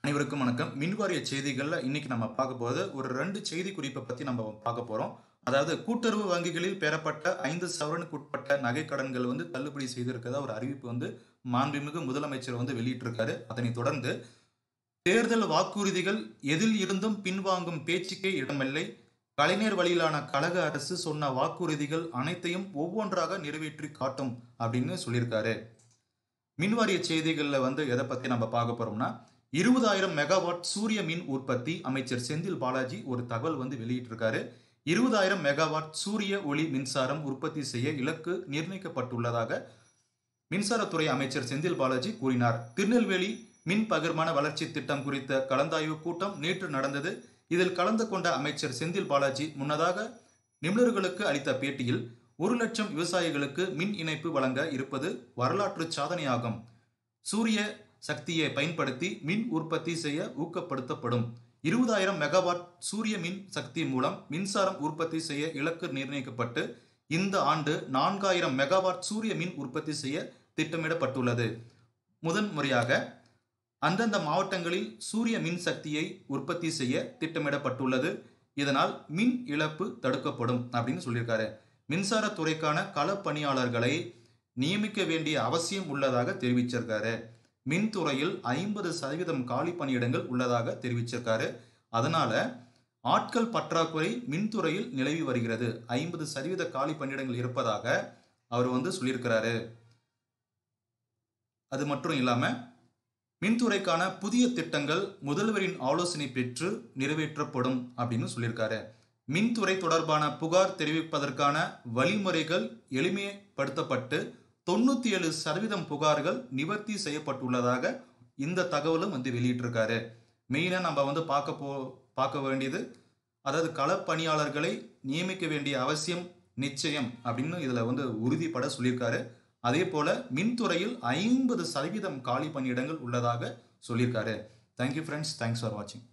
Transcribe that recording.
அனைவருக்கும் வணக்கம் மின்வாரிய செய்திகள்ல இன்னைக்கு நம்ம பார்க்க போகிறது ஒரு ரெண்டு செய்தி குறிப்பை பத்தி நம்ம பார்க்க போறோம் அதாவது கூட்டுறவு வங்கிகளில் பெறப்பட்ட ஐந்து சவரனுக்கு உட்பட்ட நகை கடன்கள் வந்து தள்ளுபடி செய்திருக்கிறதா ஒரு அறிவிப்பு வந்து மாண்புமிகு முதலமைச்சர் வந்து வெளியிட்டிருக்காரு அதனைத் தொடர்ந்து தேர்தல் வாக்குறுதிகள் எதில் இருந்தும் பின்வாங்கும் பேச்சுக்கே இடமில்லை கலைஞர் வழியிலான கழக அரசு சொன்ன வாக்குறுதிகள் அனைத்தையும் ஒவ்வொன்றாக நிறைவேற்றி காட்டும் அப்படின்னு சொல்லியிருக்காரு மின்வாரிய செய்திகளில் வந்து எதை பற்றி நம்ம பார்க்க போகிறோம்னா இருபதாயிரம் மெகாவாட் சூரிய மின் உற்பத்தி அமைச்சர் செந்தில் பாலாஜி ஒரு தகவல் வந்து வெளியிட்டிருக்காரு இருபதாயிரம் மெகாவாட் சூரிய ஒளி மின்சாரம் உற்பத்தி செய்ய இலக்கு நிர்ணயிக்கப்பட்டுள்ளதாக மின்சாரத்துறை அமைச்சர் செந்தில் பாலாஜி கூறினார் திருநெல்வேலி மின் பகிர்மான வளர்ச்சி திட்டம் குறித்த கலந்தாய்வு கூட்டம் நேற்று நடந்தது இதில் கலந்து கொண்ட அமைச்சர் செந்தில் பாலாஜி முன்னதாக நிபுணர்களுக்கு அளித்த பேட்டியில் ஒரு லட்சம் விவசாயிகளுக்கு மின் இணைப்பு வழங்க இருப்பது வரலாற்று சாதனையாகும் சூரிய சக்தியை பயன்படுத்தி மின் உற்பத்தி செய்ய ஊக்கப்படுத்தப்படும் இருபதாயிரம் மெகாவாட் சூரிய மின் சக்தி மூலம் மின்சாரம் உற்பத்தி செய்ய இலக்கு நிர்ணயிக்கப்பட்டு இந்த ஆண்டு நான்காயிரம் மெகாவாட் சூரிய மின் உற்பத்தி செய்ய திட்டமிடப்பட்டுள்ளது முதன் முறையாக அந்தந்த மாவட்டங்களில் சூரிய மின் சக்தியை உற்பத்தி செய்ய திட்டமிடப்பட்டுள்ளது இதனால் மின் இழப்பு தடுக்கப்படும் அப்படின்னு சொல்லியிருக்காரு மின்சாரத்துறைக்கான களப்பணியாளர்களை நியமிக்க வேண்டிய அவசியம் உள்ளதாக தெரிவிச்சிருக்காரு மின்துறையில் ஐம்பது சதவீதம் காலி பணியிடங்கள் உள்ளதாக தெரிவிச்சிருக்காரு அதனால ஆட்கள் பற்றாக்குறை மின்துறையில் நிலவி வருகிறது ஐம்பது சதவீத காலி பணியிடங்கள் இருப்பதாக அவர் வந்து சொல்லியிருக்கிறாரு அது மட்டும் இல்லாம மின்துறைக்கான புதிய திட்டங்கள் முதல்வரின் ஆலோசனை பெற்று நிறைவேற்றப்படும் அப்படின்னு சொல்லியிருக்காரு மின்துறை தொடர்பான புகார் தெரிவிப்பதற்கான வழிமுறைகள் எளிமைப்படுத்தப்பட்டு தொண்ணூத்தி ஏழு சதவீதம் புகார்கள் நிவர்த்தி செய்யப்பட்டுள்ளதாக இந்த தகவலும் வந்து வெளியிட்டிருக்காரு மெயினாக நம்ம வந்து பார்க்க போ பார்க்க வேண்டியது அதாவது களப்பணியாளர்களை நியமிக்க வேண்டிய அவசியம் நிச்சயம் அப்படின்னு இதில் வந்து உறுதிப்பட சொல்லியிருக்காரு அதே போல மின்துறையில் ஐம்பது சதவீதம் காலி பணியிடங்கள் உள்ளதாக சொல்லியிருக்காரு தேங்க்யூ ஃப்ரெண்ட்ஸ் தேங்க்ஸ் ஃபார் வாட்சிங்